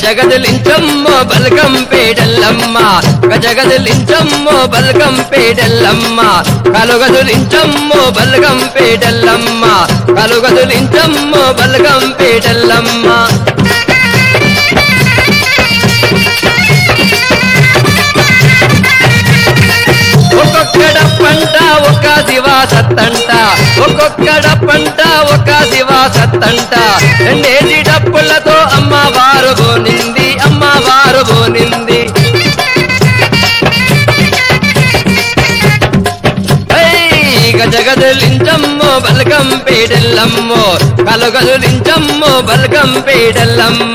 గజగజలించమ్మో బల్గం పేడల్లమ్మ గజగజలించమ్మో బల్గం పేడల్లమ్మ కలుగదులించమ్మో బల్గం పేడల్లమ్మ కలుగదులించమ్మో బల్గం పేడల్లమ్మ ఒక్కొక్కడ పంట ఒక శివా సత్తంట ఒక్కొక్కడ పంట ఒక శివా సత్తంట రెండేసి డప్పులతో అమ్మవారు బోనింది అమ్మవారు బోనింది గజగదులించమ్మో బల్గం పేడల్లమ్మో కలుగదులించమ్మో బల్గం పేడల్లమ్మ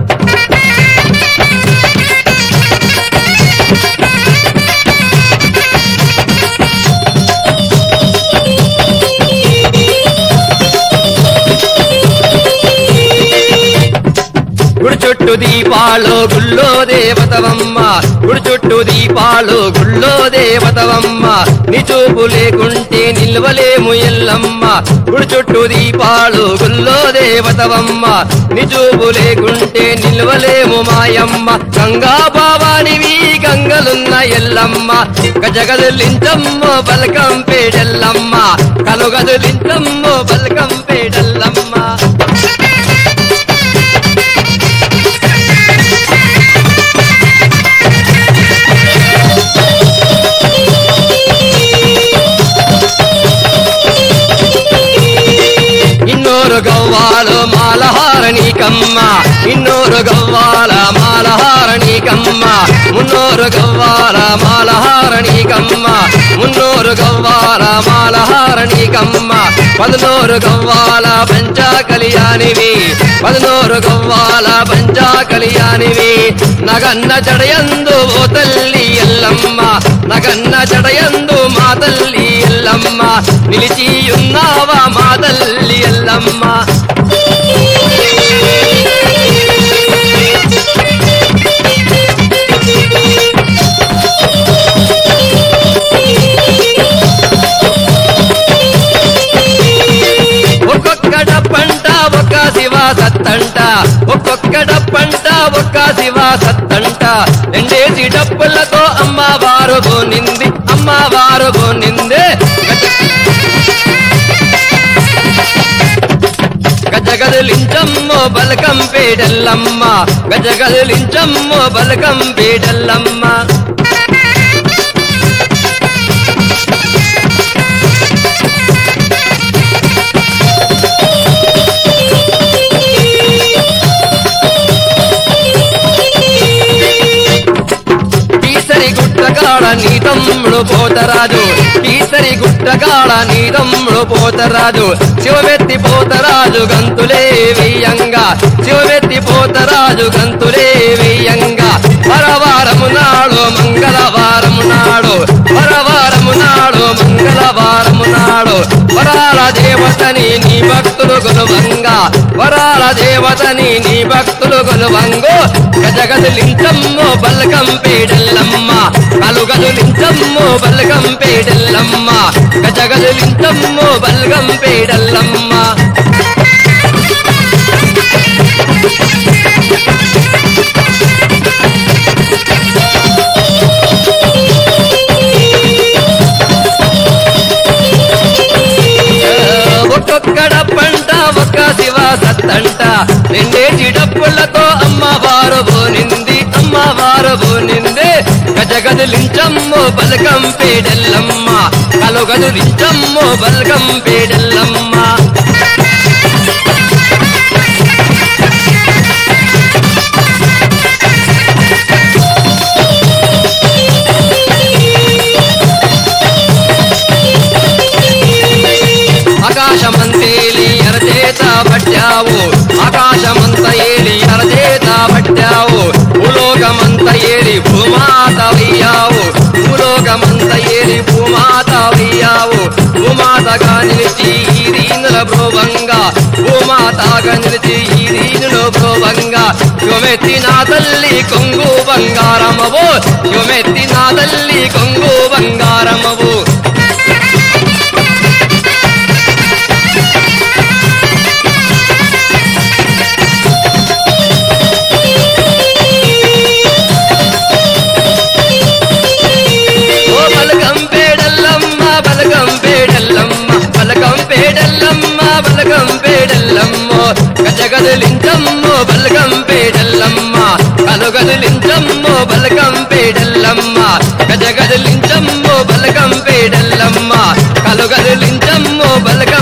గుడి చుట్టూ దీపాలు గుళ్ళో దేవతవమ్మ గుడి చుట్టూ దీపాలు గుళ్ళో దేవతవమ్మ నీ చూపు లేకుంటే నిల్వలేము ఎల్లమ్మ గుడి చుట్టూ దీపాలు గుళ్ళో దేవతవమ్మ నీ చూపు లేకుంటే నిల్వలేము మాయమ్మ గంగా భావానివి గంగలున్న ఎల్లమ్మ గజగదులించమ్మో బలకం పేడెల్లమ్మ కలుగదులించమ్మో బలకం పేడెల్లమ్మ ಇನ್ನೂರು ಗವ್ವಾಲು ಮಾಲಹಾರಣಿಕಮ್ಮ ಇನ್ನೂರು ಗವ್ವಾಲ ಮಾಲಹಾರಣಿಕಮ್ಮ ಮುನ್ನೂರು ಗವ್ವಾಲ ಮಾಲಹಾರಣಿಕಮ್ಮ ಮುನ್ನೂರು ಗವ್ವಾಲ ಮಾಲಹಾರಣಿಕಮ್ಮ పదనూరు గవ్వాల పంచా కళ్యాణివి పదనూరు గవ్వాల పంచా కళ్యాణివి నగన్న జడయందు ఓ తల్లి ఎల్లమ్మ నగన్న జడయందు మా తల్లి ఎల్లమ్మ నిలిచి ఉన్నావా మా తల్లి ఎల్లమ్మ ఒక్కొక్కడ పంట ఒక శివ సత్తంట ఒక్కొక్కడ పంట ఒక శివ సత్తంట రెండేసి డప్పులతో అమ్మవారు బోనింది అమ్మవారు బోనిందే గజగదులించమ్మో బలకం పేడల్లమ్మ గజగదులించమ్మో బలకం పేడల్లమ్మ ఈసరి గుట్టగాడ నీ తమ్ముడు పోతరాజు ఈసరి గుట్టగాడ నీ తమ్ముడు పోతరాజు శివమెత్తి పోతరాజు గంతులే వెయ్యంగా శివమెత్తి పోతరాజు గంతులే వెయ్యంగా పరవారము నాడు మంగళవారము నాడు పరవారము నాడు మంగళవారము నాడు వరాల దేవతని నీ భక్తులు కొలువంగా వరాల దేవతని నీ భక్తులు కొలువంగో గజగదులించమ్మో బల్గం పేడల్లమ్మ కలుగదులించమ్మో బల్గం పేడల్లమ్మ గజగదులించమ్మో బల్గం పేడల్లమ్మ ఒక్కొక్కడ పంట ఒక శివ సత్తంట రెండేసి డప్పులతో అమ్మవారు బోనింది అమ్మవారు బోనిందే గజగదులించమ్మో బలకం పేడెల్లమ్మ కలుగదులించమ్మో బలకం పేడెల్లమ్మ ఆకాశమంతేలి ఎరచేత పట్టావు ఆకాశమంత ఏలి ఎరచేత పట్టావు భూలోకమంత ఏలి భూమాత వయ్యావు భూలోకమంత ఏలి భూమాత వయ్యావు భూమాతగా నిలిచి ఈ దీనుల భ్రోభంగా భూమాతగా నిలిచి ఈ దీనుల భ్రోభంగా యువమెత్తి నా తల్లి కొంగు బంగారమవు యువమెత్తి నా తల్లి కొంగు బంగారమవు కలుగదిలించమ్మో బలకం పేడల్లమ్మ గజగదిలించమ్మో బలకం పేడల్లమ్మ కలుగదిలించమ్మో బలకం